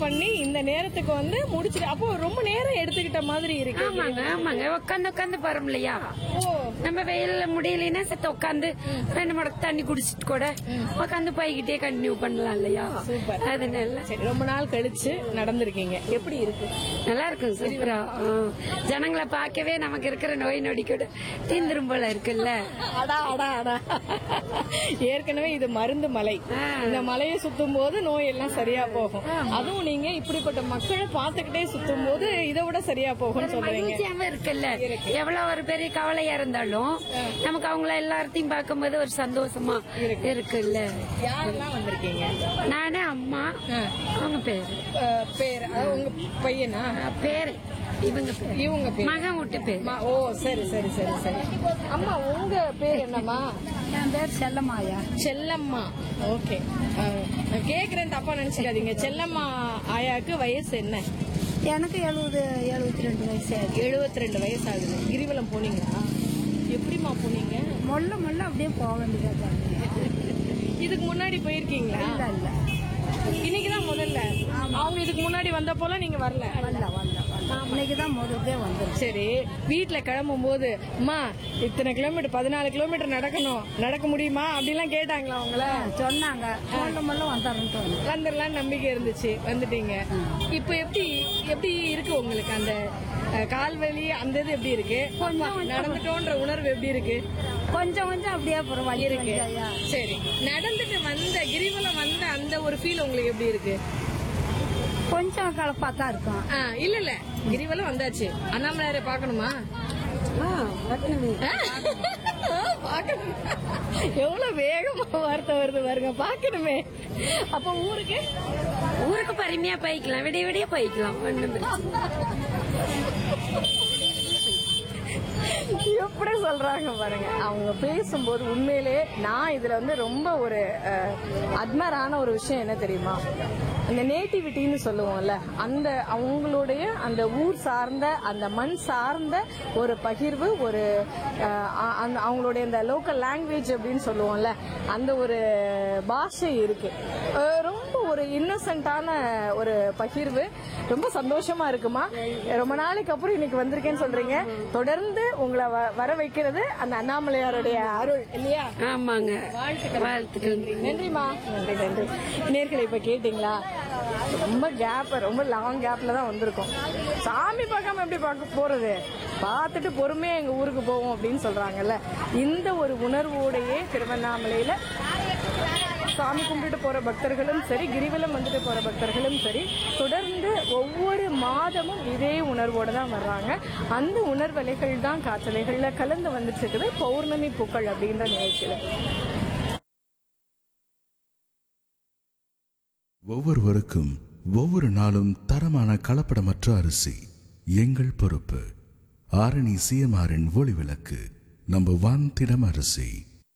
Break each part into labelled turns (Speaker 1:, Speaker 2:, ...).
Speaker 1: பண்ணி இந்த நேரத்துக்கு வந்து முடிச்சிட்டு அப்போ ரொம்ப நேரம் எடுத்துக்கிட்ட மாதிரி இருக்கு
Speaker 2: ஆமாங்க ஆமாங்க உட்காந்து உட்காந்து போறோம் இல்லையா
Speaker 1: ஓ
Speaker 2: நம்ம வெயில்ல முடியலன்னா செத்த உட்காந்து ரெண்டு மடக்கு தண்ணி குடிச்சிட்டு கூட உட்காந்து போய்கிட்டே கண்டினியூ பண்ணலாம் இல்லையா அதனால
Speaker 1: சரி ரொம்ப நாள் கழிச்சு நடந்திருக்கீங்க எப்படி இருக்கு
Speaker 2: நல்லா இருக்கும் சூப்பரா ஆ. ஜனங்களை பார்க்கவே நமக்கு இருக்கிற நோய் நொடி கூட தீந்துரும் போல இருக்குல்ல
Speaker 1: அடா அடா அடா ஏற்கனவே இது மருந்து மலை இந்த மலையை சுத்தும் போது நோய் எல்லாம் சரியா போகும் அதுவும் நீங்க இப்படிப்பட்ட மக்களை பார்த்துக்கிட்டே சுத்தும் போது இதை விட சரியா போகும்னு சொல்றீங்க
Speaker 2: மகிழ்ச்சியாவும் இருக்குல்ல எவ்வளவு ஒரு பெரிய கவலையா இருந்தாலும் நமக்கு அவங்கள எல்லாத்தையும் பார்க்கும்போது ஒரு சந்தோஷமா இருக்குல்ல
Speaker 1: யாரெல்லாம் வந்திருக்கீங்க
Speaker 2: நானே அம்மா அவங்க பேரு
Speaker 1: அஹ், பேர் அஹ், உங்க பையனா
Speaker 2: பேரு இவங்க பேரு
Speaker 1: இவங்க பேர்
Speaker 2: மகன் விட்டு பேரு
Speaker 1: அம்மா, ஓ சரி சரி சரி சரி அம்மா உங்க பேர் என்னம்மா
Speaker 3: என் பேர் செல்லம்மாயா
Speaker 1: செல்லம்மா ஓகே நான் கேக்குறேன் தப்பா நினைச்சுக்காதீங்க செல்லம்மா ஆயாக்கு வயசு என்ன
Speaker 3: எனக்கு எழுபது எழுபத்தி ரெண்டு வயசு ஆகுது
Speaker 1: எழுபத்தி ரெண்டு வயசு ஆகுது கிரிவலம் போனீங்களா எப்படிம்மா போனீங்க
Speaker 3: மொல்ல மொல்ல அப்படியே போக வேண்டியதா
Speaker 1: இதுக்கு முன்னாடி போயிருக்கீங்களா
Speaker 3: இல்ல இல்ல
Speaker 1: இன்னைக்குதான் முதல்ல அவங்க இதுக்கு முன்னாடி வந்தப்போலாம் நீங்க வரல
Speaker 3: வரல வரல வரல இன்னைக்கு தான் முதல்தே வந்துருச்சு
Speaker 1: சரி வீட்ல கிளம்பும் போது அம்மா இத்தனை கிலோமீட்டர் பதினாலு கிலோமீட்டர் நடக்கணும் நடக்க முடியுமா அப்படிலாம் கேட்டாங்களா அவங்கள
Speaker 3: சொன்னாங்க மொல்ல மொல்ல வந்துடுறேன்ட்டு வந்து
Speaker 1: வந்துடலாம் நம்பிக்கை இருந்துச்சு வந்துட்டீங்க இப்போ எப்படி எப்படி இருக்கு உங்களுக்கு அந்த அஹ், கால் வலி அந்த இது எப்படி இருக்கு நடந்துட்டோன்ற உணர்வு எப்படி இருக்கு
Speaker 3: கொஞ்சம் கொஞ்சம் அப்படியே அப்புறம் வழி
Speaker 1: இருக்கு
Speaker 3: ஐயா
Speaker 1: சரி நடந்துட்டு வந்த கிரிவலம் வந்த அந்த ஒரு ஃபீல் உங்களுக்கு எப்படி இருக்கு
Speaker 3: கொஞ்சம் கலப்பா தான் இருக்கும்
Speaker 1: ஆ, இல்ல இல்ல கிரிவலம் வந்தாச்சு அண்ணாமலையாரை பார்க்கணுமா ஆ, பார்க்கணும் எவ்வளவு வேகமா வார்த்தை வருது பாருங்க பார்க்கணுமே அப்ப ஊருக்கு
Speaker 2: ஊருக்கு பருமையா போய்க்கலாம் விடிய விடிய போய்க்கலாம் ஒண்ணும் பிரச்சனை
Speaker 1: எப்படி சொல்றாங்க பாருங்க அவங்க பேசும்போது உண்மையிலே நான் இதுல வந்து ரொம்ப ஒரு அட்மரான ஒரு விஷயம் என்ன தெரியுமா அந்த நேட்டிவிட்டின்னு சொல்லுவோம்ல அந்த அவங்களுடைய அந்த ஊர் சார்ந்த அந்த மண் சார்ந்த ஒரு பகிர்வு ஒரு அஹ், அ- அந்த அவங்களுடைய அந்த லோக்கல் லாங்குவேஜ் அப்படின்னு சொல்லுவோம்ல அந்த ஒரு பாஷை இருக்கு அஹ், ரொம்ப ஒரு இன்னசென்ட்டான ஒரு பகிர்வு ரொம்ப சந்தோஷமா இருக்குமா ரொம்ப நாளைக்கு அப்புறம் இன்னைக்கு வந்திருக்கேன்னு சொல்றீங்க தொடர்ந்து உங்களை வ- வர வைக்கிறது அந்த அண்ணாமலையாருடைய அருள் இல்லையா
Speaker 2: ஆமாங்க
Speaker 1: வாழ்த்துக்கள்.
Speaker 2: வாழ்த்துக்கள்
Speaker 1: நன்றிமா நன்றி நன்றி நேர்களை இப்ப கேட்டீங்களா ரொம்ப கேப் ரொம்ப லாங் கேப்ல தான் வந்திருக்கோம் சாமி பார்க்காம எப்படி பார்க்க போறது பார்த்துட்டு பொறுமையா எங்க ஊருக்கு போவோம் அப்படின்னு சொல்றாங்கல்ல இந்த ஒரு உணர்வோடையே திருவண்ணாமலையில சாமி கும்பிட்டு போற பக்தர்களும் சரி கிரிவலம் வந்துட்டு போற பக்தர்களும் சரி தொடர்ந்து ஒவ்வொரு மாதமும் இதே உணர்வோட தான் வர்றாங்க அந்த உணர்வலைகள் தான் காற்றலைகள்ல கலந்து வந்துட்டு இருக்குது பௌர்ணமி பூக்கள் அப்படின்ற நிகழ்ச்சியில
Speaker 4: ஒவ்வொருவருக்கும் ஒவ்வொரு நாளும் தரமான கலப்படமற்ற அரிசி எங்கள் பொறுப்பு ஆரணி சிஎம்ஆரின் ஒளி விளக்கு நம்பர் ஒன் திடம் அரிசி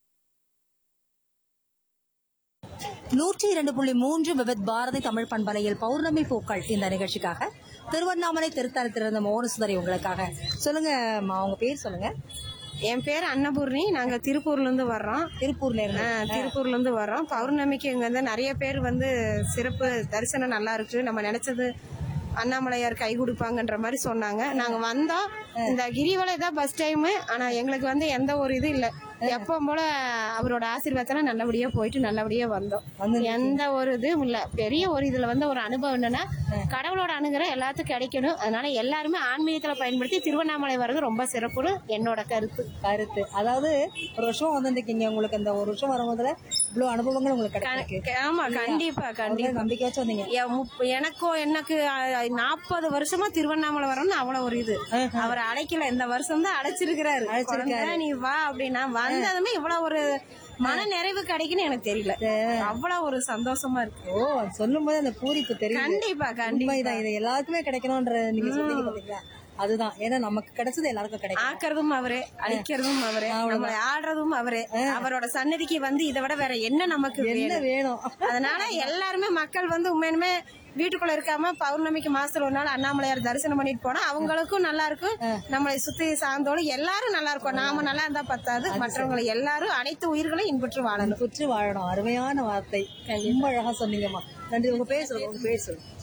Speaker 5: நூற்றி இரண்டு புள்ளி மூன்று விவித் பாரதி தமிழ் பண்பலையில் பௌர்ணமி பூக்கள் இந்த நிகழ்ச்சிக்காக திருவண்ணாமலை திருத்தலத்திலிருந்த மோகனசுந்தரி உங்களுக்காக சொல்லுங்க அம்மா, உங்க பேர் சொல்லுங்க
Speaker 6: என் பேர் அன்னபூர்ணி நாங்க திருப்பூர்ல இருந்து வர்றோம்
Speaker 5: திருப்பூர்ல இருந்து
Speaker 6: ஆ, திருப்பூர்ல இருந்து வர்றோம் பௌர்ணமிக்கு இங்க வந்து நிறைய பேர் வந்து சிறப்பு தரிசனம் நல்லா இருக்கு நம்ம நினைச்சது அண்ணாமலையார் கை கொடுப்பாங்கன்ற மாதிரி சொன்னாங்க நாங்க வந்தோம் இந்த கிரிவலை தான் பஸ் டைம் ஆனா எங்களுக்கு வந்து எந்த ஒரு இது இல்ல எப்பவும் போல அவரோட ஆசீர்வாதத்துல நல்லபடியா போயிட்டு நல்லபடியா வந்தோம் எந்த ஒரு இதுவும் இல்ல பெரிய ஒரு இதுல வந்து ஒரு அனுபவம் என்னன்னா கடவுளோட அணுகிற எல்லாத்துக்கும் கிடைக்கணும் அதனால எல்லாருமே ஆன்மீகத்துல பயன்படுத்தி திருவண்ணாமலை வர்றது ரொம்ப சிறப்புன்னு என்னோட கருத்து
Speaker 5: கருத்து அதாவது ஒரு வருஷம் வந்திருக்கீங்க உங்களுக்கு இந்த ஒரு வருஷம் வரும்போதுல இவ்வளவு அனுபவங்கள் உங்களுக்கு கிடைச்சிருக்கு
Speaker 6: க- ஆமா கண்டிப்பா கண்டிப்பா
Speaker 5: நம்பிக்கை வச்சு வந்தீங்க
Speaker 6: எ- முப்ப- எனக்கும் எனக்கு நாற்பது வருஷமா திருவண்ணாமலை வரணும்னு அவ்வளவு ஒரு இது அவர் அழைக்கல இந்த வருஷம் தான் அழைச்சிருக்கிறாரு குழந்தை, நீ வா அப்படின்னா வந்ததுமே இவ்வளவு ஒரு மன நிறைவு கிடைக்குன்னு எனக்கு தெரியல அவ்வளவு ஒரு சந்தோஷமா இருக்கு
Speaker 5: ஓ சொல்லும் போது அந்த பூரிப்பு தெரியும்
Speaker 6: கண்டிப்பா கண்டிப்பா
Speaker 5: உண்மைதான் இது எல்லாருக்குமே கிடைக்கணும்ன்ற நீங்க சொன்னீங்க பாத்தீங்களா அதுதான் ஏன்னா நமக்கு கிடைச்சது எல்லாருக்கும் கிடைக்கும்
Speaker 6: ஆக்குறதும் அவரே அழிக்கிறதும் அவரே நம்மளை ஆடுறதும் அவரே அவரோட சன்னதிக்கு வந்து இதை விட வேற என்ன நமக்கு
Speaker 5: என்ன
Speaker 6: வேணும்?
Speaker 5: வேணும்
Speaker 6: அதனால எல்லாருமே மக்கள் வந்து உண்மையுமே வீட்டுக்குள்ள இருக்காம பௌர்ணமிக்கு மாசத்துல ஒரு நாள் அண்ணாமலையார் தரிசனம் பண்ணிட்டு போனா அவங்களுக்கும் நல்லா இருக்கும் நம்மளை சுத்தி சார்ந்தோடு எல்லாரும் நல்லா இருக்கும் நாம நல்லா இருந்தா பத்தாது மற்றவங்களை எல்லாரும் அனைத்து உயிர்களும் இன்புற்று வாழணும்
Speaker 5: புற்று வாழணும் அருமையான வார்த்தை ரொம்ப அழகா சொன்னீங்கம்மா நன்றி உங்க பேர் சொல்லுங்க உங்க பேர் சொல்லுங்க